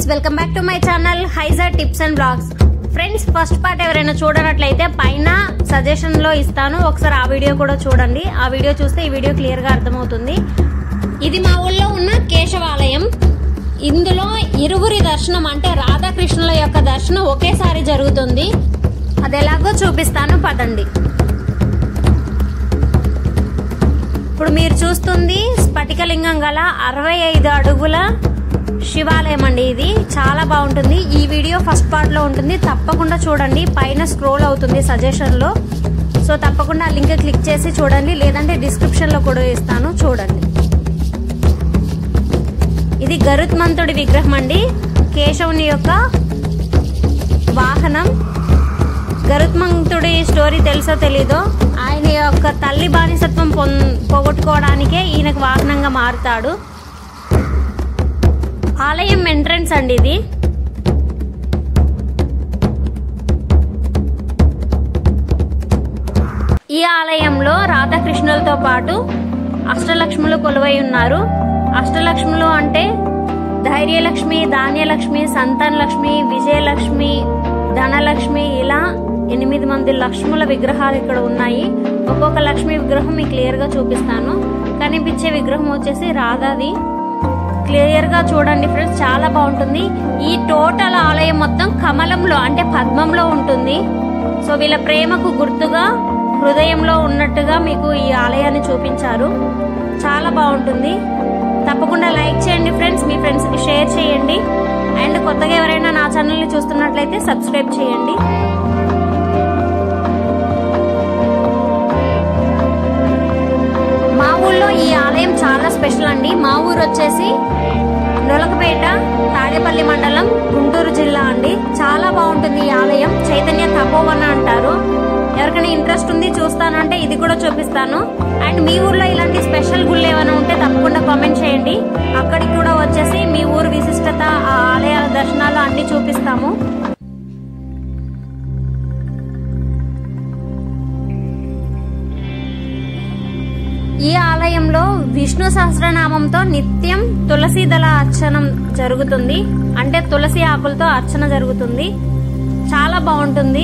welcome back to my channel హైజా tips and blogs friends first part ఎవరైనా చూడనట్లయితే పైన సజెషన్ లో ఇస్తాను ఒకసారి ఆ వీడియో కూడా చూడండి ఆ వీడియో చూస్తే ఈ వీడియో క్లియర్ గా అర్థమవుతుంది ఇది మా ఊళ్ళో ఉన్న కేశవాలయం ఇందులో ఇరువురి దర్శనం అంటే రాధాకృష్ణుల యొక్క దర్శనం ఒకేసారి జరుగుతుంది అది ఎలాగో చూపిస్తాను పదండి ఇప్పుడు మీరు చూస్తుంది స్ఫటికలింగం గల అరవై ఐదు అడుగుల శివాలయం అండి ఇది చాలా బాగుంటుంది ఈ వీడియో ఫస్ట్ పార్ట్ లో ఉంటుంది తప్పకుండా చూడండి పైన స్క్రోల్ అవుతుంది సజెషన్ లో సో తప్పకుండా ఆ లింక్ క్లిక్ చేసి చూడండి లేదంటే డిస్క్రిప్షన్ లో కూడా ఇస్తాను చూడండి ఇది గరుత్మంతుడి విగ్రహం అండి కేశవుని యొక్క వాహనం గరుత్మంతుడి స్టోరీ తెలుసో తెలీదో ఆయన యొక్క తల్లి బానిసత్వం పొన్- పోగొట్టుకోవడానికే ఈయనకు వాహనంగా మారుతాడు ఆలయం ఎంట్రన్స్ అండి ఇది ఈ ఆలయంలో రాధాకృష్ణులతో పాటు అష్టలక్ష్ములు కొలువై ఉన్నారు అష్టలక్ష్ములు అంటే ధైర్యలక్ష్మి ధాన్యలక్ష్మి సంతాన లక్ష్మి విజయలక్ష్మి ధనలక్ష్మి ఇలా ఎనిమిది మంది లక్ష్ముల విగ్రహాలు ఇక్కడ ఉన్నాయి ఒక్కొక్క లక్ష్మి విగ్రహం మీకు క్లియర్ గా చూపిస్తాను కనిపించే విగ్రహం వచ్చేసి రాధాది క్లియర్ గా చూడండి ఫ్రెండ్స్ చాలా బాగుంటుంది ఈ టోటల్ ఆలయం మొత్తం కమలంలో అంటే పద్మంలో ఉంటుంది సో వీళ్ళ ప్రేమకు గుర్తుగా హృదయంలో ఉన్నట్టుగా మీకు ఈ ఆలయాన్ని చూపించారు చాలా బాగుంటుంది తప్పకుండా లైక్ చేయండి ఫ్రెండ్స్ మీ ఫ్రెండ్స్ కి షేర్ చేయండి అండ్ కొత్తగా ఎవరైనా నా ఛానల్ ని చూస్తున్నట్లయితే సబ్స్క్రైబ్ చేయండి మా ఊళ్ళో ఈ ఆలయం చాలా స్పెషల్ అండి మా ఊరు వచ్చేసి నొలకపేట తాడేపల్లి మండలం గుంటూరు జిల్లా అండి చాలా బాగుంటుంది ఈ ఆలయం చైతన్య తపోవన అంటారు ఎవరికైనా ఇంట్రెస్ట్ ఉంది చూస్తాను అంటే ఇది కూడా చూపిస్తాను అండ్ మీ ఊర్లో ఇలాంటి స్పెషల్ గుళ్ళు ఏమైనా ఉంటే తప్పకుండా కామెంట్ చేయండి అక్కడికి కూడా వచ్చేసి మీ ఊరు విశిష్టత ఆ ఆలయాల దర్శనాలు అన్ని చూపిస్తాము ఈ ఆలయంలో విష్ణు సహస్రనామంతో నిత్యం తులసి దళ అర్చనం జరుగుతుంది అంటే తులసి ఆకులతో అర్చన జరుగుతుంది చాలా బాగుంటుంది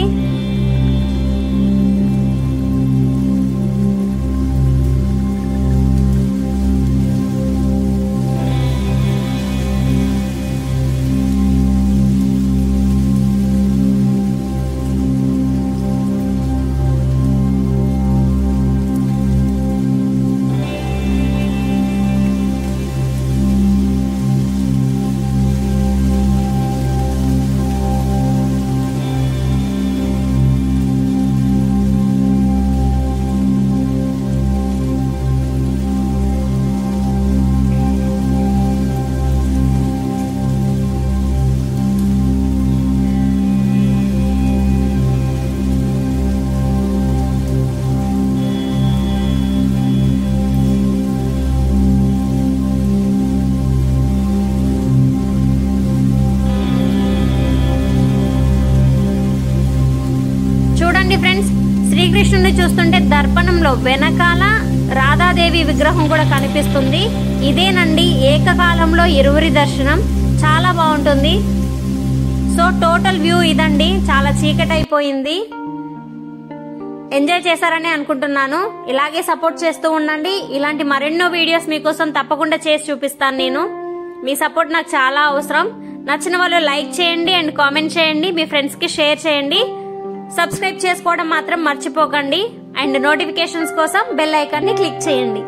చూడండి ఫ్రెండ్స్ శ్రీకృష్ణుని చూస్తుంటే దర్పణంలో వెనకాల రాధాదేవి విగ్రహం కూడా కనిపిస్తుంది ఇదేనండి ఏకకాలంలో ఇరువురి దర్శనం చాలా బాగుంటుంది సో టోటల్ వ్యూ ఇదండి చాలా చీకటి అయిపోయింది ఎంజాయ్ చేశారని అనుకుంటున్నాను ఇలాగే సపోర్ట్ చేస్తూ ఉండండి ఇలాంటి మరెన్నో వీడియోస్ మీకోసం తప్పకుండా చేసి చూపిస్తాను నేను మీ సపోర్ట్ నాకు చాలా అవసరం నచ్చిన వాళ్ళు లైక్ చేయండి అండ్ కామెంట్ చేయండి మీ ఫ్రెండ్స్ కి షేర్ చేయండి సబ్స్క్రైబ్ చేసుకోవడం మాత్రం మర్చిపోకండి అండ్ నోటిఫికేషన్స్ కోసం బెల్ ఐకాన్ ని క్లిక్ చేయండి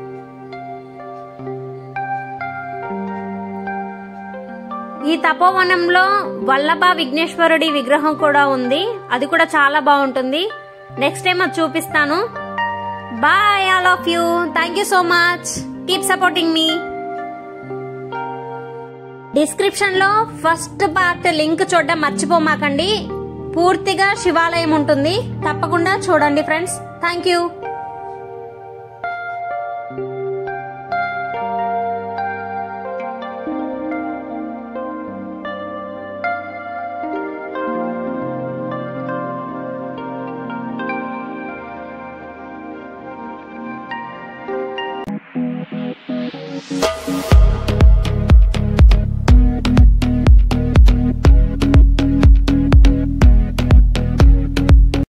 ఈ తపోవనంలో వల్లభ విఘ్నేశ్వరుడి విగ్రహం కూడా ఉంది అది కూడా చాలా బాగుంటుంది నెక్స్ట్ టైం అది చూపిస్తాను bye all of you thank you so much keep supporting మీ డిస్క్రిప్షన్ లో ఫస్ట్ పార్ట్ లింక్ చూడడం మర్చిపోమాకండి పూర్తిగా శివాలయం ఉంటుంది తప్పకుండా చూడండి ఫ్రెండ్స్ థ్యాంక్ యూ Thank